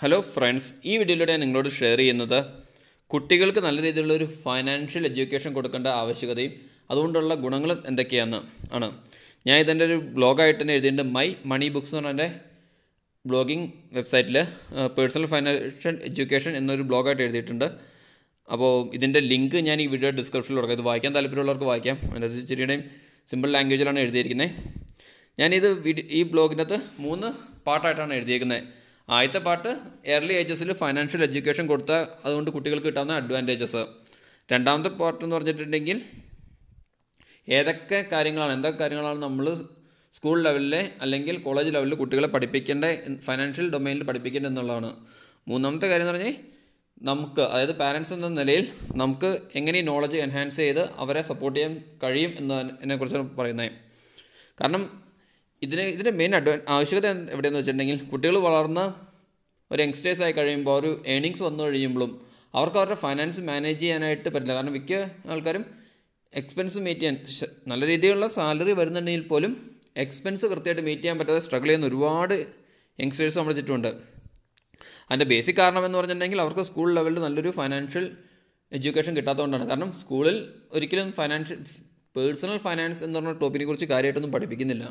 hello friends ഈ വീഡിയോയിലൂടെ ഞാൻ നിങ്ങളോട് ഷെയർ ചെയ്യുന്നത് കുട്ടികൾക്ക് നല്ല രീതിയിലുള്ള ഒരു ഫൈനാൻഷ്യൽ എഡ്യൂക്കേഷൻ കൊടുക്കേണ്ട ആവശ്യകതയും അതുകൊണ്ടുള്ള ഗുണങ്ങളും എന്തൊക്കെയാണെന്ന് ആണ് ഞാൻ ഇതിൻ്റെ ഒരു ബ്ലോഗായിട്ട് തന്നെ എഴുതിയിട്ടുണ്ട് മൈ മണി ബുക്സ് എന്ന് പറഞ്ഞ ബ്ലോഗിങ് വെബ്സൈറ്റിൽ പേഴ്സണൽ ഫൈനാൻഷ്യൽ എഡ്യൂക്കേഷൻ എന്നൊരു ബ്ലോഗായിട്ട് എഴുതിയിട്ടുണ്ട് അപ്പോൾ ഇതിൻ്റെ ലിങ്ക് ഞാൻ ഈ വീഡിയോ ഡിസ്ക്രിപ്ഷനിൽ കൊടുക്കാം ഇത് വായിക്കാൻ താല്പര്യമുള്ളവർക്ക് വായിക്കാം അതിൻ്റെ ഇച്ചിരിയുടെയും സിമ്പിൾ ലാംഗ്വേജിലാണ് എഴുതിയിരിക്കുന്നത് ഞാനിത് വീഡിയോ ഈ ബ്ലോഗിനകത്ത് മൂന്ന് പാർട്ടായിട്ടാണ് എഴുതിയിരിക്കുന്നത് ആദ്യത്തെ പാർട്ട് എയർലി ഏജസിൽ ഫൈനാൻഷ്യൽ എഡ്യൂക്കേഷൻ കൊടുത്ത അതുകൊണ്ട് കുട്ടികൾക്ക് കിട്ടാവുന്ന അഡ്വാൻറ്റേജസ് രണ്ടാമത്തെ പാർട്ട് എന്ന് പറഞ്ഞിട്ടുണ്ടെങ്കിൽ ഏതൊക്കെ കാര്യങ്ങളാണ് എന്തൊക്കെ കാര്യങ്ങളാണ് നമ്മൾ സ്കൂൾ ലെവലിലെ അല്ലെങ്കിൽ കോളേജ് ലെവലിൽ കുട്ടികളെ പഠിപ്പിക്കേണ്ട ഫൈനാൻഷ്യൽ ഡൊമൈനിൽ പഠിപ്പിക്കേണ്ടത് എന്നുള്ളതാണ് മൂന്നാമത്തെ കാര്യം എന്ന് പറഞ്ഞാൽ നമുക്ക് അതായത് പാരൻസ് എന്ന നിലയിൽ നമുക്ക് എങ്ങനെ ഈ നോളജ് എൻഹാൻസ് ചെയ്ത് അവരെ സപ്പോർട്ട് ചെയ്യാൻ കഴിയും എന്നതിനെ കുറിച്ചാണ് പറയുന്നത് കാരണം ഇതിന് ഇതിൻ്റെ മെയിൻ അഡ്വാ ആവശ്യകത എവിടെയെന്ന് വെച്ചിട്ടുണ്ടെങ്കിൽ കുട്ടികൾ വളർന്ന ഒരു യങ്സ്റ്റേഴ്സ് ആയി കഴിയുമ്പോൾ ഒരു ഏണിങ്സ് വന്നു കഴിയുമ്പോഴും അവർക്ക് അവരുടെ ഫൈനാൻസ് മാനേജ് ചെയ്യാനായിട്ട് പറ്റില്ല കാരണം മിക്ക ആൾക്കാരും എക്സ്പെൻസ് മീറ്റ് ചെയ്യാൻ ശ- നല്ല രീതിയിലുള്ള സാലറി വരുന്നുണ്ടെങ്കിൽ പോലും എക്സ്പെൻസ് കൃത്യമായിട്ട് മീറ്റ് ചെയ്യാൻ പറ്റാതെ സ്ട്രഗിൾ ചെയ്യുന്ന ഒരുപാട് യങ്സ്റ്റേഴ്സ് നമ്മുടെ ചുറ്റുമുണ്ട് അതിൻ്റെ ബേസിക് കാരണം എന്ന് പറഞ്ഞിട്ടുണ്ടെങ്കിൽ അവർക്ക് സ്കൂൾ ലെവലിൽ നല്ലൊരു ഫൈനാൻഷ്യൽ എഡ്യൂക്കേഷൻ കിട്ടാത്തതുകൊണ്ടാണ് കാരണം സ്കൂളിൽ ഒരിക്കലും ഫൈനാൻഷ്യൽ പേഴ്സണൽ ഫൈനാൻസ് എന്ന് പറഞ്ഞ ടോപ്പിനെ കുറിച്ച് കാര്യമായിട്ടൊന്നും പഠിപ്പിക്കുന്നില്ല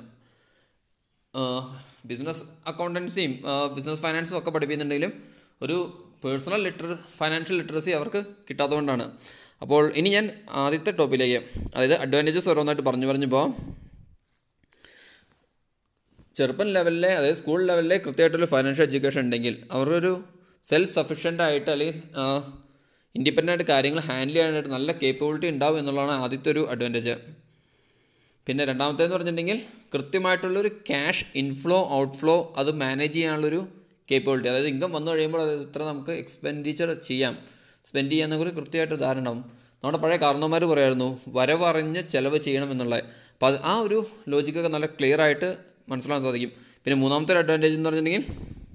ബിസിനസ് അക്കൗണ്ടൻസിയും ബിസിനസ് ഫൈനാൻസും ഒക്കെ പഠിപ്പിക്കുന്നുണ്ടെങ്കിലും ഒരു പേഴ്സണൽ ലിറ്റർ ഫൈനാൻഷ്യൽ ലിറ്ററസി അവർക്ക് കിട്ടാത്തതുകൊണ്ടാണ് അപ്പോൾ ഇനി ഞാൻ ആദ്യത്തെ ടോപ്പിലേക്ക് അതായത് അഡ്വാൻറ്റേജസ് ഓരോന്നായിട്ട് പറഞ്ഞു പറഞ്ഞു പോകാം ചെറുപ്പം ലെവലിലെ അതായത് സ്കൂൾ ലെവലിലെ കൃത്യമായിട്ടൊരു ഫൈനാൻഷ്യൽ എഡ്യൂക്കേഷൻ ഉണ്ടെങ്കിൽ അവരൊരു സെൽഫ് സഫീഷ്യൻ്റ് ആയിട്ട് അല്ലെങ്കിൽ ഇൻഡിപെൻഡൻ്റ് ആയിട്ട് കാര്യങ്ങൾ ഹാൻഡിൽ ചെയ്യാനായിട്ട് നല്ല കേപ്പബിലിറ്റി ഉണ്ടാവും എന്നുള്ളതാണ് ആദ്യത്തെ ഒരു അഡ്വാൻറ്റേജ് പിന്നെ രണ്ടാമത്തേന്ന് പറഞ്ഞിട്ടുണ്ടെങ്കിൽ കൃത്യമായിട്ടുള്ളൊരു ക്യാഷ് ഇൻഫ്ലോ ഔട്ട്ഫ്ലോ അത് മാനേജ് ചെയ്യാനുള്ളൊരു കേപ്പബിലിറ്റി അതായത് ഇൻകം വന്നു കഴിയുമ്പോൾ അത് എത്ര നമുക്ക് എക്സ്പെൻഡിച്ചർ ചെയ്യാം സ്പെൻഡ് ചെയ്യാമെന്ന കുറിച്ച് കൃത്യമായിട്ട് ധാരണ ഉണ്ടാവും നമ്മുടെ പഴയ കാരണവന്മാർ പറയായിരുന്നു വരവറിഞ്ഞ് ചിലവ് ചെയ്യണം എന്നുള്ളത് അപ്പോൾ അത് ആ ഒരു ലോജിക്കൊക്കെ നല്ല ക്ലിയർ ആയിട്ട് മനസ്സിലാക്കാൻ സാധിക്കും പിന്നെ മൂന്നാമത്തെ ഒരു അഡ്വാൻറ്റേജ് എന്ന് പറഞ്ഞിട്ടുണ്ടെങ്കിൽ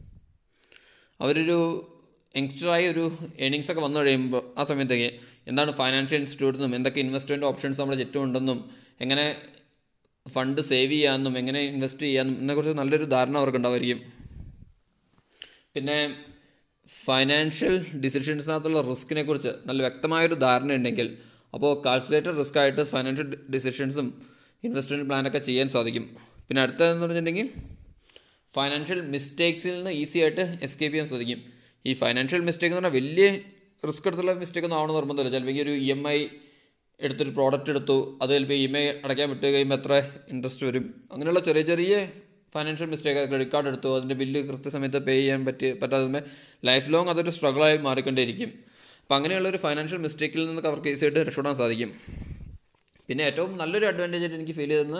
അവരൊരു യങ്സ്റ്ററായി ഒരു ഏണിങ്സ് ഒക്കെ വന്നു കഴിയുമ്പോൾ ആ സമയത്തേക്ക് എന്താണ് ഫൈനാൻഷ്യൽ ഇൻസ്റ്റിറ്റ്യൂട്ട്സും എന്തൊക്കെ ഇൻവെസ്റ്റ്മെൻറ്റ് ഓപ്ഷൻസ് നമ്മുടെ ചുറ്റും ഉണ്ടെന്നും എങ്ങനെ ഫണ്ട് സേവ് ചെയ്യാമെന്നും എങ്ങനെ ഇൻവെസ്റ്റ് ചെയ്യാമെന്നും ഇതിനെക്കുറിച്ച് നല്ലൊരു ധാരണ അവർക്ക് ഉണ്ടാവുമായിരിക്കും പിന്നെ ഫൈനാൻഷ്യൽ ഡിസിഷൻസിനകത്തുള്ള റിസ്കിനെ കുറിച്ച് നല്ല വ്യക്തമായൊരു ധാരണ ഉണ്ടെങ്കിൽ അപ്പോൾ കാൽക്കുലേറ്റഡ് റിസ്ക് ആയിട്ട് ഫൈനാൻഷ്യൽ ഡിസിഷൻസും ഇൻവെസ്റ്റ്മെൻറ്റ് പ്ലാനൊക്കെ ചെയ്യാൻ സാധിക്കും പിന്നെ അടുത്തതെന്ന് പറഞ്ഞിട്ടുണ്ടെങ്കിൽ ഫൈനാൻഷ്യൽ മിസ്റ്റേക്സിൽ നിന്ന് ഈസി ആയിട്ട് എസ്കേപ്പ് ചെയ്യാൻ സാധിക്കും ഈ ഫൈനാൻഷ്യൽ മിസ്റ്റേക്ക് എന്ന് പറഞ്ഞാൽ വലിയ റിസ്ക് എടുത്തുള്ള മിസ്റ്റേക്ക് ഒന്നും ആവണമെന്ന് നിർബന്ധമില്ല ചിലപ്പോൾ ഈ ഒരു ഇ എം ഐ എടുത്തൊരു പ്രോഡക്റ്റ് എടുത്തു അത് ചിലപ്പോൾ ഇ എം ഐ അടയ്ക്കാൻ വിട്ട് കഴിയുമ്പോൾ എത്ര ഇൻട്രസ്റ്റ് വരും അങ്ങനെയുള്ള ചെറിയ ചെറിയ ഫൈനാൻഷ്യൽ മിസ്റ്റേക്ക് ക്രെഡിറ്റ് കാർഡ് എടുത്തു അതിൻ്റെ ബില്ല് കൃത്യസമയത്ത് പേ ചെയ്യാൻ പറ്റി പറ്റാതെ ലൈഫ് ലോങ് അതൊരു സ്ട്രഗിളായി മാറിക്കൊണ്ടേയിരിക്കും അപ്പോൾ അങ്ങനെയുള്ള ഒരു ഫൈനാൻഷ്യൽ മിസ്റ്റേക്കിൽ നിന്നൊക്കെ അവർക്ക് ഈസിയായിട്ട് രക്ഷപ്പെടാൻ സാധിക്കും പിന്നെ ഏറ്റവും നല്ലൊരു അഡ്വാൻറ്റേജ് ആയിട്ട് എനിക്ക് ഫീൽ ചെയ്തെന്ന്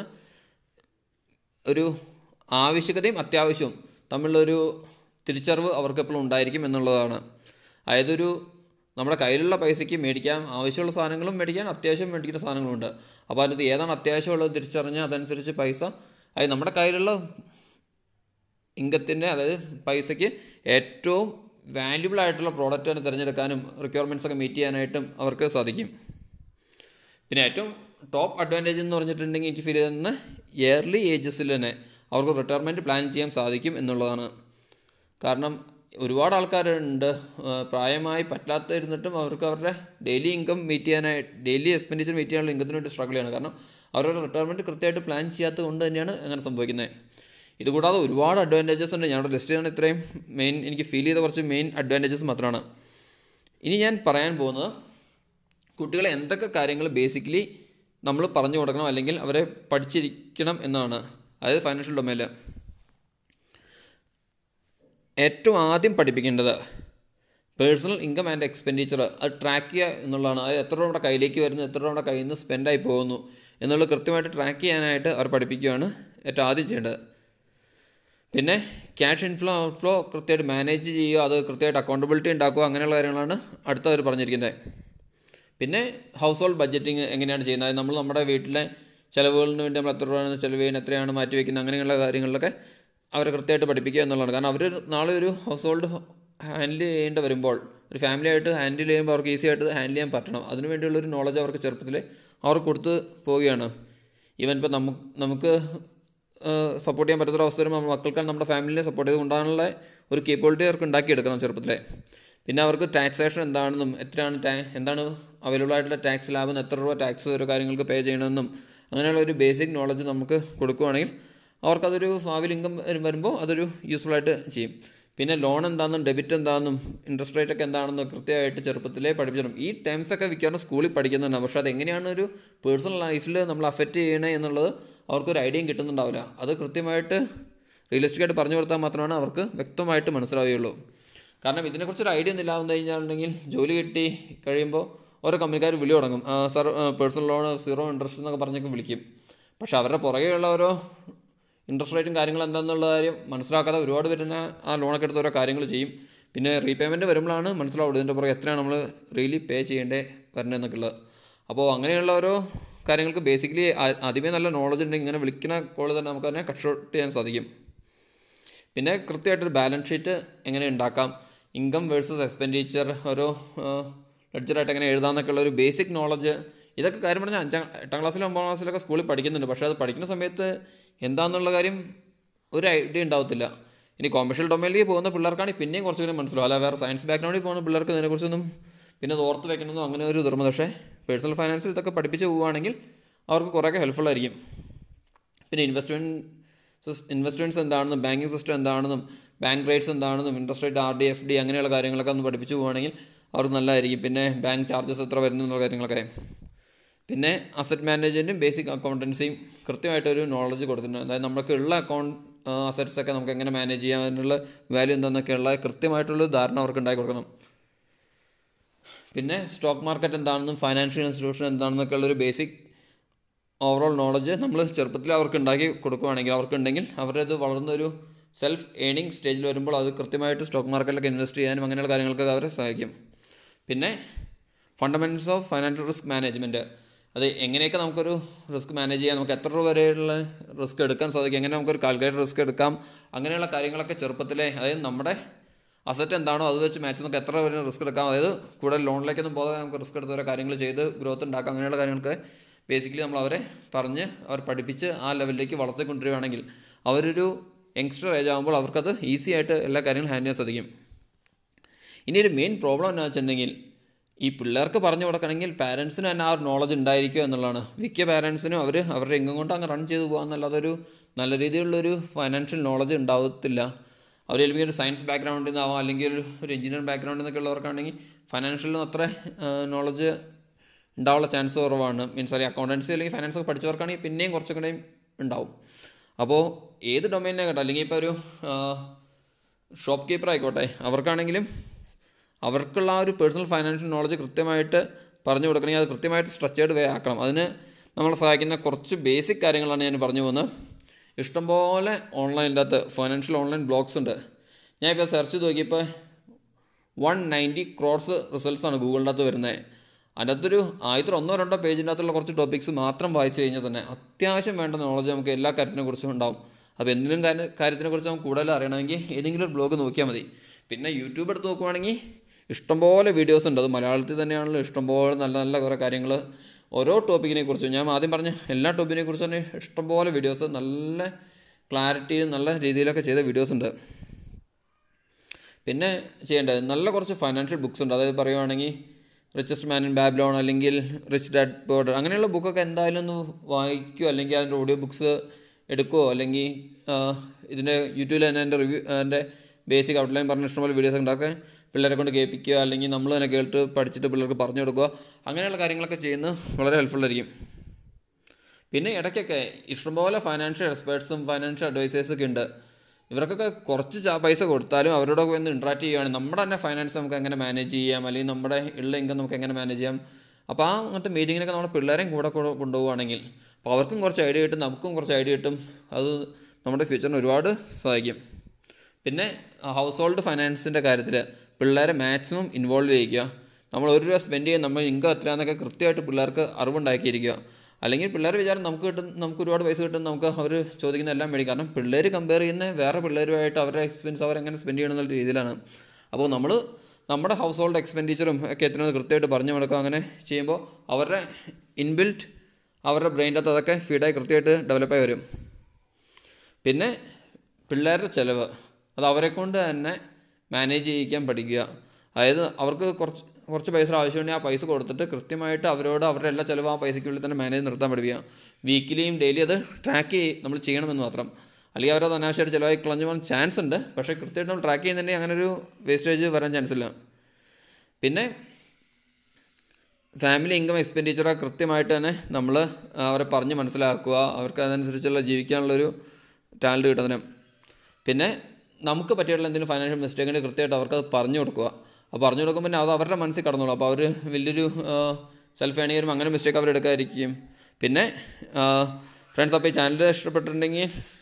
ഒരു ആവശ്യകതയും അത്യാവശ്യവും തമ്മിലുള്ളൊരു തിരിച്ചറിവ് അവർക്ക് എപ്പോഴും ഉണ്ടായിരിക്കും എന്നുള്ളതാണ് അതായത് ഒരു നമ്മുടെ കയ്യിലുള്ള പൈസയ്ക്ക് മേടിക്കാൻ ആവശ്യമുള്ള സാധനങ്ങളും മേടിക്കാൻ അത്യാവശ്യം മേടിക്കുന്ന സാധനങ്ങളുണ്ട് അപ്പോൾ അതിനകത്ത് ഏതാണ് അത്യാവശ്യമുള്ളത് തിരിച്ചറിഞ്ഞാൽ അതനുസരിച്ച് പൈസ അതായത് നമ്മുടെ കയ്യിലുള്ള ഇൻകത്തിൻ്റെ അതായത് പൈസയ്ക്ക് ഏറ്റവും വാല്യുബിൾ ആയിട്ടുള്ള പ്രോഡക്റ്റ് തന്നെ തിരഞ്ഞെടുക്കാനും റിക്വയർമെൻറ്റ്സ് ഒക്കെ മീറ്റ് ചെയ്യാനായിട്ടും അവർക്ക് സാധിക്കും പിന്നെ ഏറ്റവും ടോപ്പ് അഡ്വാൻറ്റേജ് എന്ന് പറഞ്ഞിട്ടുണ്ടെങ്കിൽ എനിക്ക് ഫീൽ ചെയ്യുന്ന ഇയർലി ഏജസിൽ തന്നെ അവർക്ക് റിട്ടയർമെൻറ്റ് പ്ലാൻ ചെയ്യാൻ സാധിക്കും എന്നുള്ളതാണ് കാരണം ഒരുപാട് ആൾക്കാരുണ്ട് ആ, പ്രായമായി പറ്റാത്ത ഇരുന്നിട്ടും അവർക്ക് അവരുടെ ഡെയിലി ഇൻകം മീറ്റ് ചെയ്യാനായി ഡെയിലി എക്സ്പെൻഡിച്ചർ മീറ്റ് ചെയ്യാനുള്ള ഇൻകത്തിന് വേണ്ടി സ്ട്രഗിൾ ചെയ്യണം കാരണം അവരുടെ റിട്ടയർമെൻറ്റ് കൃത്യമായിട്ട് പ്ലാൻ ചെയ്യാത്തത് കൊണ്ട് തന്നെയാണ് അങ്ങനെ സംഭവിക്കുന്നത് ഇതുകൂടാതെ ഒരുപാട് അഡ്വാൻറ്റേജസ് ഉണ്ട് ഞങ്ങളുടെ ലിസ്റ്റ് ചെയ്യുന്ന ഇത്രയും മെയിൻ എനിക്ക് ഫീൽ ചെയ്ത കുറച്ച് മെയിൻ അഡ്വാൻറ്റേജസ് മാത്രമാണ് ഇനി ഞാൻ പറയാൻ പോകുന്നത് കുട്ടികളെ എന്തൊക്കെ കാര്യങ്ങൾ ബേസിക്കലി നമ്മൾ പറഞ്ഞു കൊടുക്കണം അല്ലെങ്കിൽ അവരെ പഠിച്ചിരിക്കണം എന്നാണ് അതായത് ഫൈനാൻഷ്യൽ ഡൊമൈനിൽ ഏറ്റവും ആദ്യം പഠിപ്പിക്കേണ്ടത് പേഴ്സണൽ ഇൻകം ആൻഡ് എക്സ്പെൻഡിച്ചർ അത് ട്രാക്ക് ചെയ്യുക എന്നുള്ളതാണ് അത് എത്ര രൂപ നമ്മുടെ കയ്യിലേക്ക് വരുന്നു എത്ര രൂപ നമ്മുടെ കയ്യിൽ നിന്ന് സ്പെൻഡായി പോകുന്നു എന്നുള്ളത് കൃത്യമായിട്ട് ട്രാക്ക് ചെയ്യാനായിട്ട് അവർ പഠിപ്പിക്കുകയാണ് ഏറ്റവും ആദ്യം ചെയ്യേണ്ടത് പിന്നെ ക്യാഷ് ഇൻഫ്ലോ ഔട്ട്ഫ്ലോ കൃത്യമായിട്ട് മാനേജ് ചെയ്യുക അത് കൃത്യമായിട്ട് അക്കൗണ്ടബിലിറ്റി ഉണ്ടാക്കുക അങ്ങനെയുള്ള കാര്യങ്ങളാണ് അടുത്തവർ പറഞ്ഞിരിക്കുന്നത് പിന്നെ ഹൗസ് ഹോൾഡ് ബഡ്ജറ്റിംഗ് എങ്ങനെയാണ് ചെയ്യുന്നത് അതായത് നമ്മൾ നമ്മുടെ വീട്ടിലെ ചിലവുകളിന് വേണ്ടി നമ്മൾ എത്ര രൂപയാണ് ചിലവ് ചെയ്യുന്നത് എത്രയാണ് മാറ്റി വയ്ക്കുന്നത് അങ്ങനെയുള്ള കാര്യങ്ങളിലൊക്കെ അവരെ കൃത്യമായിട്ട് പഠിപ്പിക്കുക എന്നുള്ളതാണ് കാരണം അവർ നാളെ ഒരു ഹൗസ് ഹോൾഡ് ഹാൻഡിൽ ചെയ്യേണ്ടി വരുമ്പോൾ ഒരു ഫാമിലി ആയിട്ട് ഹാൻഡിൽ ചെയ്യുമ്പോൾ അവർക്ക് ഈസി ആയിട്ട് ഹാൻഡിൽ ചെയ്യാൻ പറ്റണം അതിനു വേണ്ടിയുള്ളൊരു നോളജ് അവർക്ക് ചെറുപ്പത്തിൽ അവർ കൊടുത്ത് പോവുകയാണ് ഈവൻ ഇപ്പോൾ നമുക്ക് നമുക്ക് സപ്പോർട്ട് ചെയ്യാൻ പറ്റാത്തൊരു അവസ്ഥ വരുമ്പോൾ നമ്മുടെ മക്കൾക്ക് നമ്മുടെ ഫാമിലിനെ സപ്പോർട്ട് ചെയ്ത് കൊണ്ടാണുള്ള ഒരു കേപ്പബിലിറ്റി അവർക്ക് ഉണ്ടാക്കിയെടുക്കണം ചെറുപ്പത്തിലെ പിന്നെ അവർക്ക് ടാക്സേഷൻ എന്താണെന്നും എത്രയാണ് ടാ എന്താണ് അവൈലബിൾ ആയിട്ടുള്ള ടാക്സ് ലാഭം എത്ര രൂപ ടാക്സ് ഓരോ കാര്യങ്ങൾക്ക് പേ ചെയ്യണമെന്നും അങ്ങനെയുള്ള ഒരു ബേസിക് നോളജ് നമുക്ക് കൊടുക്കുകയാണെങ്കിൽ അവർക്കതൊരു ഭാവിയിൽ ഇൻകം വരുമ്പോൾ അതൊരു യൂസ്ഫുൾ ആയിട്ട് ചെയ്യും പിന്നെ ലോൺ എന്താണെന്നും ഡെബിറ്റ് എന്താണെന്നും ഇൻട്രസ്റ്റ് റേറ്റ് ഒക്കെ എന്താണെന്നും കൃത്യമായിട്ട് ചെറുപ്പത്തിലേ പഠിപ്പിച്ചിടും ഈ ടൈംസ് ഒക്കെ മിക്കവാറും സ്കൂളിൽ പഠിക്കുന്നുണ്ട് പക്ഷേ അത് എങ്ങനെയാണ് ഒരു പേഴ്സണൽ ലൈഫിൽ നമ്മൾ അഫക്റ്റ് ചെയ്യണേ എന്നുള്ളത് അവർക്കൊരു ഐഡിയയും കിട്ടുന്നുണ്ടാവില്ല അത് കൃത്യമായിട്ട് റിയലിസ്റ്റിക് ആയിട്ട് പറഞ്ഞു കൊടുത്താൽ മാത്രമാണ് അവർക്ക് വ്യക്തമായിട്ട് മനസ്സിലാവുകയുള്ളൂ കാരണം ഇതിനെക്കുറിച്ചൊരു ഐഡിയ ഒന്നും ഇല്ലാന്ന് കഴിഞ്ഞാലുണ്ടെങ്കിൽ ജോലി കിട്ടി കഴിയുമ്പോൾ ഓരോ കമ്പനിക്കാർ വിളി തുടങ്ങും sir personal loan zero interest എന്നൊക്കെ പറഞ്ഞൊക്കെ വിളിക്കും പക്ഷേ അവരുടെ പുറകെയുള്ള ഓരോ ഇൻട്രസ്റ്റ് റേറ്റും കാര്യങ്ങളും എന്താണെന്നുള്ള കാര്യം മനസ്സിലാക്കാതെ ഒരുപാട് പേര് തന്നെ ആ ലോണൊക്കെ എടുത്ത് ഓരോ കാര്യങ്ങൾ ചെയ്യും പിന്നെ റീപേയ്മെൻറ്റ് വരുമ്പോഴാണ് മനസ്സിലാവുള്ളൂ ഇതിൻ്റെ പുറകെ എത്രയാണ് നമ്മൾ റിയലി പേ ചെയ്യേണ്ടേ വരേണ്ടതെന്നൊക്കെ ഉള്ളത് അപ്പോൾ അങ്ങനെയുള്ള ഓരോ കാര്യങ്ങൾക്ക് ബേസിക്കലി ആദ്യമേ നല്ല നോളജ് ഉണ്ടെങ്കിൽ ഇങ്ങനെ വിളിക്കുന്ന കോൾ തന്നെ നമുക്ക് തന്നെ കട്ട് ഷോട്ട് ചെയ്യാൻ സാധിക്കും പിന്നെ കൃത്യമായിട്ടൊരു ബാലൻസ് ഷീറ്റ് എങ്ങനെ ഉണ്ടാക്കാം ഇൻകം വേഴ്സസ് എക്സ്പെൻഡിച്ചർ ഓരോ ലെഡ്ജറായിട്ട് എങ്ങനെ എഴുതാമെന്നൊക്കെ ഉള്ള ഒരു ബേസിക് നോളജ് ഇതൊക്കെ കാര്യം പറഞ്ഞാൽ അഞ്ചാം എട്ടാം ക്ലാസ്സിലും ഒമ്പതാം ക്ലാസ്സിലൊക്കെ സ്കൂളിൽ പഠിക്കുന്നുണ്ട് പക്ഷേ അത് പഠിക്കുന്ന സമയത്ത് എന്താണെന്നുള്ള കാര്യം ഒരു ഐഡിയ ഉണ്ടാവത്തില്ല ഇനി കൊമേഴ്ഷ്യൽ ഡൊമൈനിലേക്ക് പോകുന്ന പിള്ളേർക്കാണെങ്കിൽ പിന്നെയും കുറച്ചുകൂടി മനസ്സിലാവും അല്ല വേറെ സയൻസ് ബാക്ക്ഗ്രൗണ്ടിൽ പോകുന്ന പിള്ളേർക്ക് ഇതിനെക്കുറിച്ചൊന്നും പിന്നെ അത് ഓർത്ത് വെക്കണമെന്നോ അങ്ങനെ ഒരു ധർമ്മം പക്ഷേ പേഴ്സണൽ ഫൈനാൻസിൽ ഇതൊക്കെ പഠിപ്പിച്ച് പോവുകയാണെങ്കിൽ അവർക്ക് കുറേയൊക്കെ ഹെൽപ്ഫുൾ ആയിരിക്കും പിന്നെ ഇൻവെസ്റ്റ്മെൻറ്റ് ഇൻവെസ്റ്റ്മെൻറ്റ്സ് എന്താണെന്നും ബാങ്കിങ് സിസ്റ്റം എന്താണെന്നും ബാങ്ക് റേറ്റ്സ് എന്താണെന്നും interest rate R D F D അങ്ങനെയുള്ള കാര്യങ്ങളൊക്കെ ഒന്ന് പഠിപ്പിച്ചു പോവുകയാണെങ്കിൽ അവർക്ക് നല്ലതായിരിക്കും പിന്നെ ബാങ്ക് ചാർജസ് എത്ര വരുന്നു എന്നുള്ള കാര്യങ്ങളൊക്കെ പിന്നെ അസറ്റ് മാനേജ്മെൻറ്റും ബേസിക് അക്കൗണ്ടൻസിയും കൃത്യമായിട്ടൊരു നോളജ് കൊടുത്തിട്ടുണ്ട് അതായത് നമുക്ക് ഉള്ള അക്കൗണ്ട് അസറ്റ്സ് ഒക്കെ നമുക്ക് എങ്ങനെ മാനേജ് ചെയ്യാം അതിനുള്ള വാല്യൂ എന്താണെന്നൊക്കെയുള്ള കൃത്യമായിട്ടുള്ള ധാരണ അവർക്ക് ഉണ്ടാക്കി കൊടുക്കണം പിന്നെ സ്റ്റോക്ക് മാർക്കറ്റ് എന്താണെന്നും ഫൈനാൻഷ്യൽ ഇൻസ്റ്റിറ്റ്യൂഷൻ എന്താണെന്നൊക്കെ ഉള്ളൊരു ബേസിക് ഓവറോൾ നോളജ് നമ്മൾ ചെറുപ്പത്തിൽ അവർക്ക് ഉണ്ടാക്കി കൊടുക്കുകയാണെങ്കിൽ അവർക്കുണ്ടെങ്കിൽ അവരുടെ ഇത് വളർന്നൊരു സെൽഫ് ഏണിംഗ് സ്റ്റേജിൽ വരുമ്പോൾ അത് കൃത്യമായിട്ട് സ്റ്റോക്ക് മാർക്കറ്റിലൊക്കെ ഇൻവെസ്റ്റ് ചെയ്യാനും അങ്ങനെയുള്ള കാര്യങ്ങൾക്കൊക്കെ അവരെ സഹായിക്കും പിന്നെ fundamentals of financial risk management അത് എങ്ങനെയൊക്കെ നമുക്കൊരു റിസ്ക് മാനേജ് ചെയ്യാം നമുക്ക് എത്ര രൂപ വരെയുള്ള റിസ്ക് എടുക്കാൻ സാധിക്കും എങ്ങനെ നമുക്കൊരു കാൽക്കുലേറ്റർ റിസ്ക് എടുക്കാം അങ്ങനെയുള്ള കാര്യങ്ങളൊക്കെ ചെറുപ്പത്തിലെ അതായത് നമ്മുടെ അസറ്റ് എന്താണോ അത് വെച്ച് മാച്ച് നമുക്ക് എത്ര വരെ റിസ്ക് എടുക്കാം അതായത് കൂടുതൽ ലോണിലേക്കൊന്നും പോകാതെ നമുക്ക് റിസ്ക് എടുത്ത് ഓരോ കാര്യങ്ങൾ ചെയ്ത് ഗ്രോത്ത് ഉണ്ടാക്കാം അങ്ങനെയുള്ള കാര്യങ്ങൾക്ക് ബേസിക്കലി നമ്മൾ അവരെ പറഞ്ഞ് അവർ പഠിപ്പിച്ച് ആ ലെവലിലേക്ക് വളർത്തിക്കൊണ്ടിരിക്കുകയാണെങ്കിൽ അവരൊരു യങ്സ്റ്റർ ഏജ് ആകുമ്പോൾ അവർക്കത് ഈസി ആയിട്ട് എല്ലാ കാര്യങ്ങളും ഹാൻഡിൽ ചെയ്യാൻ സാധിക്കും ഇനി ഒരു മെയിൻ പ്രോബ്ലം എന്താ വെച്ചിട്ടുണ്ടെങ്കിൽ ഈ പിള്ളേർക്ക് പറഞ്ഞു കൊടുക്കണമെങ്കിൽ പാരൻസിന് തന്നെ ആ ഒരു നോളജ് ഉണ്ടായിരിക്കുക എന്നുള്ളതാണ് മിക്ക പാരൻസിനും അവർ അവരുടെ ഇൻകം കൊണ്ട് അങ്ങ് റൺ ചെയ്ത് പോകാമെന്നല്ലാതെ ഒരു നല്ല രീതിയിലുള്ളൊരു ഫൈനാൻഷ്യൽ നോളജ് ഉണ്ടാവത്തില്ല അവർ ചിലപ്പോൾ ഒരു സയൻസ് ബാക്ക്ഗ്രൗണ്ടിൽ നിന്നാവാം അല്ലെങ്കിൽ ഒരു ഒരു എഞ്ചിനീയറിംഗ് ബാക്ക്ഗ്രൗണ്ടിൽ നിന്നൊക്കെ ഉള്ളവർക്കാണെങ്കിൽ ഫൈനാൻഷ്യലിനും അത്ര നോളജ് ഉണ്ടാവാനുള്ള ചാൻസ് കുറവാണ് മീൻസ് അല്ലെങ്കിൽ അക്കൗണ്ടൻസി അല്ലെങ്കിൽ ഫൈനാൻസ് ഒക്കെ പഠിച്ചവർക്കാണെങ്കിൽ പിന്നെയും കുറച്ചും കൂടെയും ഉണ്ടാവും അപ്പോൾ ഏത് ഡൊമൈനെ കേട്ടോ അല്ലെങ്കിൽ ഇപ്പോൾ ഒരു ഷോപ്പ് കീപ്പർ ആയിക്കോട്ടെ അവർക്കാണെങ്കിലും അവർക്കുള്ള ആ ഒരു പേഴ്സണൽ ഫൈനാൻഷ്യൽ നോളജ് കൃത്യമായിട്ട് പറഞ്ഞു കൊടുക്കണമെങ്കിൽ അത് കൃത്യമായിട്ട് സ്ട്രക്ചേർഡ് വേ ആക്കണം അതിന് നമ്മളെ സഹായിക്കുന്ന കുറച്ച് ബേസിക് കാര്യങ്ങളാണ് ഞാൻ പറഞ്ഞു പോകുന്നത് ഇഷ്ടംപോലെ ഓൺലൈനിൻ്റെ അകത്ത് ഫൈനാൻഷ്യൽ ഓൺലൈൻ ബ്ലോഗ്സ് ഉണ്ട് ഞാൻ ഇപ്പോൾ സെർച്ച് ചെയ്ത് നോക്കിയപ്പോൾ വൺ നയൻറ്റി ക്രോഡ്സ് റിസൾട്ട്സ് ആണ് ഗൂഗിളിൻ്റെ അകത്ത് വരുന്നത് അതിനകത്തൊരു ആദ്യത്തെ ഒന്നോ രണ്ടോ പേജിൻ്റെ അകത്തുള്ള കുറച്ച് ടോപ്പിക്സ് മാത്രം വായിച്ചു കഴിഞ്ഞാൽ തന്നെ അത്യാവശ്യം വേണ്ട നോളജ് നമുക്ക് എല്ലാ കാര്യത്തിനെ കുറിച്ചും ഉണ്ടാവും അപ്പോൾ എന്തെങ്കിലും കാര്യം കാര്യത്തിനെ കുറിച്ച് നമുക്ക് കൂടുതൽ അറിയണമെങ്കിൽ ഏതെങ്കിലും ഒരു ബ്ലോഗ് നോക്കിയാൽ മതി പിന്നെ യൂട്യൂബ് എടുത്ത് നോക്കുവാണെങ്കിൽ ഇഷ്ടംപോലെ വീഡിയോസ് ഉണ്ട് അത് മലയാളത്തിൽ തന്നെയാണല്ലോ ഇഷ്ടംപോലെ നല്ല നല്ല കുറേ കാര്യങ്ങൾ ഓരോ ടോപ്പിക്കിനെ കുറിച്ചും ഞാൻ ആദ്യം പറഞ്ഞ എല്ലാ ടോപ്പിക്കിനെ കുറിച്ച് തന്നെ ഇഷ്ടംപോലെ വീഡിയോസ് നല്ല ക്ലാരിറ്റിയിൽ നല്ല രീതിയിലൊക്കെ ചെയ്ത വീഡിയോസ് ഉണ്ട് പിന്നെ ചെയ്യേണ്ടത് നല്ല കുറച്ച് ഫൈനാൻഷ്യൽ ബുക്സ് ഉണ്ട് അതായത് പറയുവാണെങ്കിൽ റിച്ചസ്റ്റ് മാൻ ഇൻ ബാബ്ലോൺ അല്ലെങ്കിൽ റിച്ച് ഡാഡ് ബോർഡർ അങ്ങനെയുള്ള ബുക്കൊക്കെ എന്തായാലും ഒന്ന് വായിക്കുമോ അല്ലെങ്കിൽ അതിൻ്റെ ഓഡിയോ ബുക്സ് എടുക്കുമോ അല്ലെങ്കിൽ ഇതിൻ്റെ യൂട്യൂബിൽ തന്നെ എൻ്റെ റിവ്യൂ എൻ്റെ ബേസിക് ഔട്ട്ലൈൻ പറഞ്ഞ ഇഷ്ടംപോലെ വീഡിയോസ് ഉണ്ടാക്കുക പിള്ളേരെ കൊണ്ട് കേൾപ്പിക്കുക അല്ലെങ്കിൽ നമ്മൾ തന്നെ കേട്ട് പഠിച്ചിട്ട് പിള്ളേർക്ക് പറഞ്ഞു കൊടുക്കുക അങ്ങനെയുള്ള കാര്യങ്ങളൊക്കെ ചെയ്യുന്നത് വളരെ ഹെൽപ്ഫുൾ ആയിരിക്കും പിന്നെ ഇടയ്ക്കൊക്കെ ഇഷ്ടംപോലെ ഫൈനാൻഷ്യൽ എക്സ്പേർട്സും ഫൈനാൻഷ്യൽ അഡ്വൈസേഴ്സൊക്കെ ഉണ്ട് ഇവർക്കൊക്കെ കുറച്ച് ചാ- പൈസ കൊടുത്താലും അവരോടൊക്കെ ഒന്ന് ഇൻട്രാക്ട് ചെയ്യുകയാണ് നമ്മുടെ തന്നെ ഫൈനാൻസ് നമുക്ക് എങ്ങനെ മാനേജ് ചെയ്യാം അല്ലെങ്കിൽ നമ്മുടെ ഉള്ള ഇൻകം നമുക്ക് എങ്ങനെ മാനേജ് ചെയ്യാം അപ്പോൾ ആ അങ്ങനത്തെ മീറ്റിങ്ങിനൊക്കെ നമ്മുടെ പിള്ളേരെയും കൂടെ കൂടെ കൊണ്ടുപോവുകയാണെങ്കിൽ അപ്പോൾ അവർക്കും കുറച്ച് ഐഡിയ കിട്ടും നമുക്കും കുറച്ച് ഐഡിയ കിട്ടും അത് നമ്മുടെ ഫ്യൂച്ചറിന് ഒരുപാട് സഹായിക്കും പിന്നെ ഹൗസ് ഹോൾഡ് ഫൈനാൻസിൻ്റെ കാര്യത്തിൽ പിള്ളേരെ മാക്സിമം ഇൻവോൾവ് ചെയ്യിക്കുക നമ്മൾ ഒരു രൂപ സ്പെൻഡ് ചെയ്യാൻ നമ്മൾ ഇൻകം എത്രയാണെന്നൊക്കെ കൃത്യമായിട്ട് പിള്ളേർക്ക് അറിവുണ്ടാക്കിയിരിക്കുക അല്ലെങ്കിൽ പിള്ളേർ വിചാരം നമുക്ക് കിട്ടും നമുക്ക് ഒരുപാട് പൈസ കിട്ടും നമുക്ക് അവർ ചോദിക്കുന്ന എല്ലാം മേടിക്കും കാരണം പിള്ളേർ കമ്പയർ ചെയ്യുന്ന വേറെ പിള്ളേരുമായിട്ട് അവരുടെ എക്സ്പെൻസ് അവരെങ്ങനെ സ്പെൻഡ് ചെയ്യണം എന്നുള്ള രീതിയിലാണ് അപ്പോൾ നമ്മൾ നമ്മുടെ ഹൗസ് ഹോൾഡ് എക്സ്പെൻഡിച്ചറും ഒക്കെ എത്രയാണ് കൃത്യമായിട്ട് പറഞ്ഞു കൊടുക്കുക അങ്ങനെ ചെയ്യുമ്പോൾ അവരുടെ ഇൻബിൽറ്റ് അവരുടെ ബ്രെയിൻ്റെ അകത്ത് അതൊക്കെ ഫീഡായി കൃത്യമായിട്ട് ഡെവലപ്പായി വരും പിന്നെ പിള്ളേരുടെ ചിലവ് അത് അവരെ കൊണ്ട് തന്നെ മാനേജ് ചെയ്യിക്കാൻ പഠിക്കുക അതായത് അവർക്ക് കുറച്ച് കുറച്ച് പൈസ ആവശ്യമുണ്ടെങ്കിൽ ആ പൈസ കൊടുത്തിട്ട് കൃത്യമായിട്ട് അവരോട് അവരുടെ എല്ലാ ചിലവും ആ പൈസയ്ക്കുള്ളിൽ തന്നെ മാനേജ് നിർത്താൻ പഠിപ്പിക്കുക വീക്കിലിയും ഡെയിലി അത് ട്രാക്ക് ചെയ്ത് നമ്മൾ ചെയ്യണമെന്ന് മാത്രം അല്ലെങ്കിൽ അവരത് അനാവശ്യമായിട്ട് ചിലവായി കളഞ്ഞു പോകാൻ ചാൻസ് ഉണ്ട് പക്ഷേ കൃത്യമായിട്ട് നമ്മൾ ട്രാക്ക് ചെയ്യുന്നുണ്ടെങ്കിൽ അങ്ങനെ ഒരു വേസ്റ്റേജ് വരാൻ ചാൻസ് ഇല്ല പിന്നെ ഫാമിലി ഇൻകം എക്സ്പെൻഡിച്ചർ കൃത്യമായിട്ട് തന്നെ നമ്മൾ അവരെ പറഞ്ഞ് മനസ്സിലാക്കുക അവർക്ക് അതനുസരിച്ചുള്ള ജീവിക്കാനുള്ളൊരു ടാലൻറ്റ് കിട്ടുന്നതിനും പിന്നെ നമുക്ക് പറ്റിയിട്ടുള്ള എന്തെങ്കിലും ഫൈനാൻഷ്യൽ മിസ്റ്റേക്ക് ഉണ്ടെങ്കിൽ കൃത്യമായിട്ട് അവർക്ക് അത് പറഞ്ഞു കൊടുക്കുക അപ്പോൾ പറഞ്ഞു കൊടുക്കുമ്പോൾ പിന്നെ അത് അവരുടെ മനസ്സിൽ കടന്നോളൂ അപ്പോൾ അവർ വലിയൊരു സെൽഫ് ഏണിങ് വരുമ്പോൾ അങ്ങനെ മിസ്റ്റേക്ക് അവർ എടുക്കാതിരിക്കും പിന്നെ ഫ്രണ്ട്സ് അപ്പോൾ ഈ ചാനൽ ഇഷ്ടപ്പെട്ടിട്ടുണ്ടെങ്കിൽ